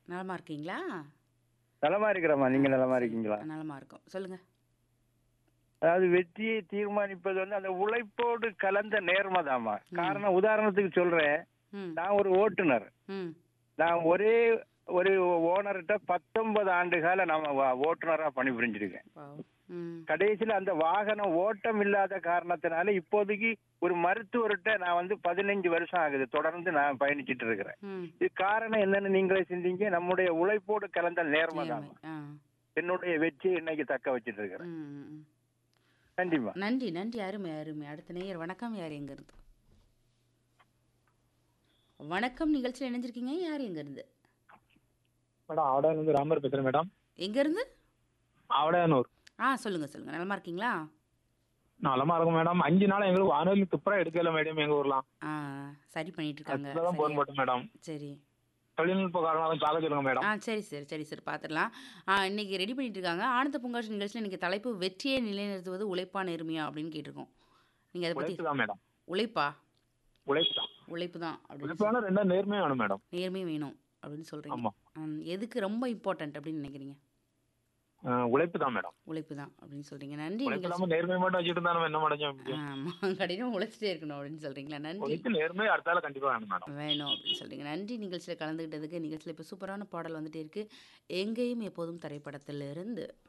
நலமா இருக்கீங்களா நலமா இருக்கிறம்மா நீங்க நலமா இருக்கீங்களா நலமா இருக்கும் சொல்லுங்க அதாவது வெற்றியை தீர்மானிப்பது வந்து அந்த உழைப்போடு கலந்த நேர்மைதாம்மா காரணம் உதாரணத்துக்கு சொல்றேன் ம் நான் ஒரு ஓட்டுநர் ம் நான் ஒரே ஒரு ஓனர்கிட்ட பத்தொன்பது ஆண்டு கால நான் வ- ஓட்டுநரா பணிபுரிஞ்சிருக்கேன் வாவ். ம் கடைசியில அந்த வாகனம் ஓட்டம் இல்லாத காரணத்தினால இப்போதைக்கு ஒரு மருத்துவர்கிட்ட நான் வந்து பதினஞ்சு வருஷம் ஆகுது தொடர்ந்து நான் பயணிச்சிட்டு இருக்கிறேன் ம் இது காரணம் என்னன்னு நீங்களே சிந்திங்க நம்முடைய உழைப்போடு கலந்த நேர்மை தான் நேர்மை. ஆ என்னுடைய வெற்றி இன்னைக்கு தக்க வச்சிட்டு இருக்கிறேன் ம், ம், ம். கண்டிப்பா நன்றி நன்றி அருமை அருமை அடுத்த நேயர் வணக்கம் யார் எங்க இருந்து வணக்கம் நிகழ்ச்சியில் இணைஞ்சிருக்கீங்க யார் எங்க இருந்து மேடம் ஆவடையானூர் ராமர் பேசுறேன் மேடம் எங்க இருந்து ஆவடையானூர் ஆ சொல்லுங்க சொல்லுங்க நலமா இருக்கீங்களா நலமா இருக்கும் மேடம் அஞ்சு நாள் எங்களுக்கு வானொலி துப்புரா எடுக்கல மேடம் எங்க ஊர்லாம் ஆ சரி பண்ணிட்டு இருக்காங்க அதுதான் போன் சரியா? போட்டோம் மேடம் சரி தொழில்நுட்ப காரணம் பார்க்க சொல்லுங்க மேடம் ஆ சரி சரி சரி சரி பார்த்துடலாம் ஆ இன்னைக்கு ரெடி பண்ணிட்டு இருக்காங்க ஆனந்த பூங்காட்சி நிகழ்ச்சியில் இன்னைக்கு தலைப்பு வெற்றியை நிலைநிறுத்துவது உழைப்பா நேர்மையா அப்படின்னு கேட்டிருக்கோம் நீங்கள் அதை பற்றி உழைப்பு தான் மேடம் உழைப்பா உழைப்பு தான் உழைப்பு தான் அப்படின்னு உழைப்பான ரெண்டும் நேர்மையா வேணும் மேடம் நேர்மை வேணும் அப்படின்னு சொல்கிறீங்க ஆமா எதுக்கு ரொம்ப இம்பார்ட்டன்ட் அப்படின்னு நினைக்கிறீங்க அஹ், உழைப்பு தான் மேடம் உழைப்பு தான் அப்படின்னு சொல்கிறீங்க நன்றி உழைப்பு நீங்கள் இல்லாம நேர்மை மட்டும் வச்சுட்டு இருந்தா நம்ம என்ன மேடம் ஆமாம் கடினம் உழைச்சிட்டே இருக்கணும் அப்படின்னு சொல்கிறீங்களா நன்றி உழைப்பு நேர்மை அடுத்தால கண்டிப்பா வேணும் மேடம் வேணும் அப்படின்னு சொல்கிறீங்க நன்றி நிகழ்ச்சியில் கலந்துக்கிட்டதுக்கு நிகழ்ச்சியில் இப்போ சூப்பரான பாடல் வந்துட்டே இருக்கு எங்கேயும் எப்போதும் திரைப்படத்திலிருந்து